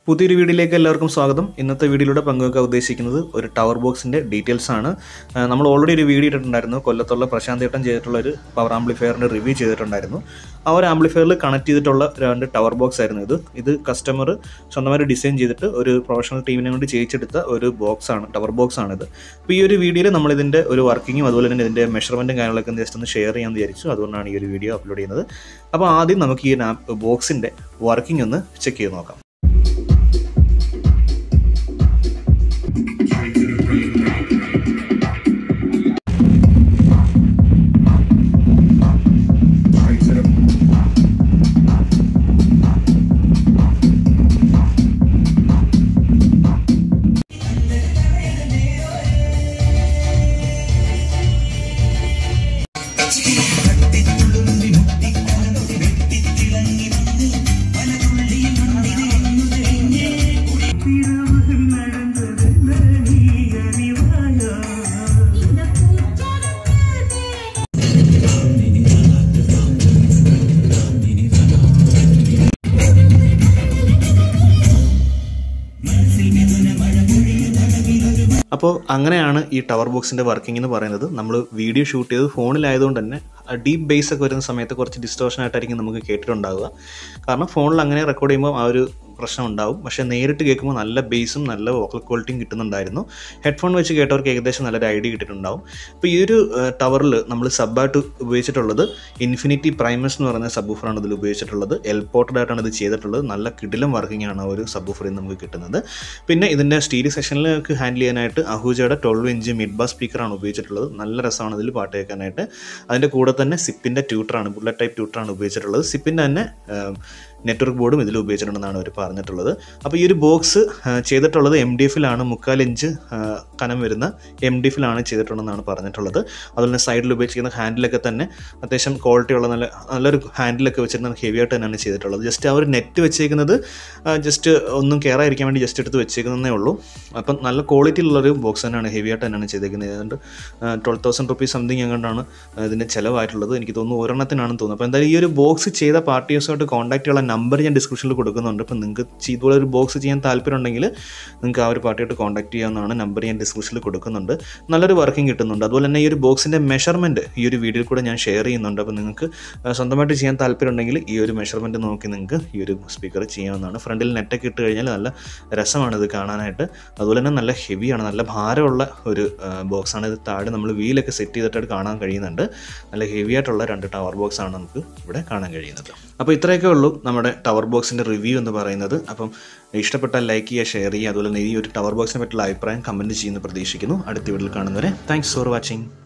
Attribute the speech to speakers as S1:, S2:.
S1: പുതിയൊരു വീഡിയോയിലേക്ക് എല്ലാവർക്കും സ്വാഗതം ഇന്നത്തെ വീഡിയോയിലൂടെ പങ്കുവെക്കാൻ ഉദ്ദേശിക്കുന്നത് ഒരു ടവർ ബോക്സിൻ്റെ ഡീറ്റെയിൽസ് ആണ് ആ, നമ്മൾ ഓൾറെഡി ഒരു വീഡിയോ ഇട്ടിട്ടുണ്ടായിരുന്നു കൊല്ലത്തുള്ള പ്രശാന്ത് ഏട്ടൻ ചെയ്തിട്ടുള്ള ഒരു പവർ ആംപ്ലിഫയറിൻ്റെ റിവ്യൂ ചെയ്തിട്ടുണ്ടായിരുന്നു ആ ഒരു ആംപ്ലിഫയറിൽ കണക്ട് ചെയ്തിട്ടുള്ള രണ്ട് ടവർ ബോക്സ് ആയിരുന്നു ഇത് ഇത് കസ്റ്റമർ സ്വന്തമായിട്ട് ഡിസൈൻ ചെയ്തിട്ട് ഒരു പ്രൊഫഷണൽ ടീമിനെ വേണ്ടി ചെയ്യിച്ചെടുത്ത ഒരു ബോക്സ് ആണ് ടവർ ബോക്സ് ആണിത് അപ്പോൾ ഈ ഒരു വീഡിയോയിൽ നമ്മൾ ഇതിൻ്റെ ഒരു വർക്കിങ്ങും അതുപോലെ തന്നെ ഇതിൻ്റെ മെഷർമെൻറ്റും കാര്യങ്ങളൊക്കെ ജസ്റ്റ് ഒന്ന് ഷെയർ ചെയ്യാൻ വിചാരിച്ചു അതുകൊണ്ടാണ് ഈ ഒരു വീഡിയോ അപ്ലോഡ് ചെയ്യുന്നത് അപ്പോൾ ആദ്യം നമുക്ക് ഈ ബോക്സിൻ്റെ വർക്കിംഗ് ഒന്ന് ചെക്ക് ചെയ്ത് നോക്കാം അപ്പോൾ അങ്ങനെയാണ് ഈ ടവർ ബോക്സിൻ്റെ വർക്കിംഗ് എന്ന് പറയുന്നത് നമ്മൾ വീഡിയോ ഷൂട്ട് ചെയ്ത് ഫോണിലായതുകൊണ്ട് തന്നെ ഡീപ്പ് ബേസ് ഒക്കെ വരുന്ന സമയത്ത് കുറച്ച് ഡിസ്റ്റോഷൻ ആയിട്ടായിരിക്കും നമുക്ക് കേട്ടിട്ടുണ്ടാവുക കാരണം ഫോണിൽ അങ്ങനെ റെക്കോർഡ് ചെയ്യുമ്പോൾ ആ ഒരു പ്രശ്നം ഉണ്ടാവും പക്ഷേ നേരിട്ട് കേൾക്കുമ്പോൾ നല്ല ബേസും നല്ല വോക്കൽ ക്വാളിറ്റിയും കിട്ടുന്നുണ്ടായിരുന്നു ഹെഡ്ഫോൺ വെച്ച് കേട്ടവർക്ക് ഏകദേശം നല്ലൊരു ഐഡിയ കിട്ടിയിട്ടുണ്ടാവും അപ്പോൾ ഈ ഒരു ടവറിൽ നമ്മൾ സബ്ബായിട്ട് ഉപയോഗിച്ചിട്ടുള്ളത് ഇൻഫിനിറ്റി പ്രൈമസ് എന്ന് പറയുന്ന സബ്ബൂഫറാണ് ഇതിൽ ഉപയോഗിച്ചിട്ടുള്ളത് എൽപോർട്ടഡ് ആയിട്ടാണ് ഇത് ചെയ്തിട്ടുള്ളത് നല്ല കിടിലം വർക്കിംഗ് ആണ് ആ ഒരു സബ്ബൂഫറിൽ നമുക്ക് കിട്ടുന്നത് പിന്നെ ഇതിൻ്റെ സ്റ്റീരിയോ സെഷനിലേക്ക് ഹാൻഡിൽ ചെയ്യാനായിട്ട് അഹൂജയുടെ ട്വൽവ് ഇഞ്ച് മിഡ് ബാസ് സ്പീക്കറാണ് ഉപയോഗിച്ചിട്ടുള്ളത് നല്ല രസമാണ് ഇതിൽ പാട്ട് കേൾക്കാനായിട്ട് അതിൻ്റെ കൂടെ തന്നെ സിപ്പിൻ്റെ ട്യൂട്ടറാണ് ബുള്ളറ്റ് ടൈപ്പ് ട്യൂട്ടറാണ് ഉപയോഗിച്ചിട്ടുള്ളത് സിപ്പിൻ്റെ തന്നെ നെറ്റ്വർക്ക് ബോർഡും ഇതിൽ ഉപയോഗിച്ചിട്ടുണ്ടെന്നാണ് അവർ പറഞ്ഞിട്ടുള്ളത് അപ്പോൾ ഈ ഒരു ബോക്സ് ചെയ്തിട്ടുള്ളത് എം ഡി എഫിലാണ് മുക്കാൽ ഇഞ്ച് ആ, കനം വരുന്ന എം ഡി എഫിലാണ് ചെയ്തിട്ടുണ്ടെന്നാണ് പറഞ്ഞിട്ടുള്ളത് അതുപോലെ തന്നെ സൈഡിൽ ഉപയോഗിച്ചിരിക്കുന്ന ഹാൻഡിലൊക്കെ തന്നെ അത്യാവശ്യം ക്വാളിറ്റി ഉള്ള നല്ല നല്ലൊരു ഹാൻഡിലൊക്കെ വെച്ചിരുന്ന ഹെവി ആയിട്ട് തന്നെയാണ് ചെയ്തിട്ടുള്ളത് ജസ്റ്റ് ആ ഒരു നെറ്റ് വെച്ചേക്കുന്നത് ജസ്റ്റ് ഒന്നും കെയർ ആയിരിക്കാൻ വേണ്ടി ജസ്റ്റ് എടുത്ത് വെച്ചേക്കുന്നതേ ഉള്ളൂ അപ്പം നല്ല ക്വാളിറ്റി ഉള്ളൊരു ബോക്സ് തന്നെയാണ് ഹെവി ആയിട്ട് തന്നെയാണ് ചെയ്തേക്കുന്നത് ഏതാണ്ട് ട്വൽവ് തൗസൻഡ് റുപ്പീസ് സംതിങ് എങ്ങാണ്ടാണ് ഇതിൻ്റെ ചിലവായിട്ടുള്ളത് എനിക്ക് തോന്നുന്നു ഒരെണ്ണത്തിനാണെന്ന് തോന്നുന്നു അപ്പോൾ എന്തായാലും ഈ ഒരു ബോക്സ് ചെയ്ത പാർട്ടീസുമായിട്ട് കോൺടാക്ട് ചെയ്യാനുള്ള നമ്പർ ഞാൻ ഡിസ്ക്രിപ്ഷനിൽ കൊടുക്കുന്നുണ്ട് അപ്പോൾ നിങ്ങൾക്ക് ചെ- ഇതുപോലെ ഒരു ബോക്സ് ചെയ്യാൻ താല്പര്യം ഉണ്ടെങ്കിൽ നിങ്ങൾക്ക് ആ ഒരു പാർട്ടിയായിട്ട് കോൺടാക്ട് ചെയ്യാവുന്നതാണ് നമ്പർ ഞാൻ ഡിസ്ക്രിപ്ഷനിൽ കൊടുക്കുന്നുണ്ട് നല്ലൊരു വർക്കിംഗ് കിട്ടുന്നുണ്ട് അതുപോലെ തന്നെ ഈ ഒരു ബോക്സിൻ്റെ മെഷർമെൻറ്റ് ഈ ഒരു വീഡിയോയിൽ കൂടെ ഞാൻ ഷെയർ ചെയ്യുന്നുണ്ട് അപ്പോൾ നിങ്ങൾക്ക് ആ, സ്വന്തമായിട്ട് ചെയ്യാൻ താല്പര്യം ഉണ്ടെങ്കിൽ ഈ ഒരു മെഷർമെൻറ്റ് നോക്കി നിങ്ങൾക്ക് ഈ ഒരു സ്പീക്കർ ചെയ്യാവുന്നതാണ് ഫ്രണ്ടിൽ നെറ്റൊക്കെ ഇട്ട് കഴിഞ്ഞാൽ നല്ല രസമാണ് ഇത് കാണാനായിട്ട് അതുപോലെ തന്നെ നല്ല ഹെവിയാണ് നല്ല ഭാരമുള്ള ഒരു ബോക്സാണ് ഇത് താഴെ നമ്മൾ വീലൊക്കെ സെറ്റ് ചെയ്തിട്ട് കാണാൻ കഴിയുന്നുണ്ട് നല്ല ഹെവി ആയിട്ടുള്ള രണ്ട് ടവർ ബോക്സ് ആണ് നമുക്ക് ഇവിടെ കാണാൻ കഴിയുന്നത് അപ്പോൾ ഇത്രയൊക്കെ ഉള്ളൂ നമ്മുടെ ടവർ ബോക്സിൻ്റെ റിവ്യൂ എന്ന് പറയുന്നത് അപ്പം ഇഷ്ടപ്പെട്ടാൽ ലൈക്ക് ചെയ്യുക ഷെയർ ചെയ്യുക അതുപോലെ തന്നെ ഈ ഒരു ടവർ ബോക്സിനെ പറ്റിയുള്ള അഭിപ്രായം കമൻറ്റ് ചെയ്യുന്ന പ്രതീക്ഷിക്കുന്നു അടുത്ത വീഡിയോയിൽ കാണുന്നവരെ താങ്ക്സ് ഫോർ വാച്ചിങ്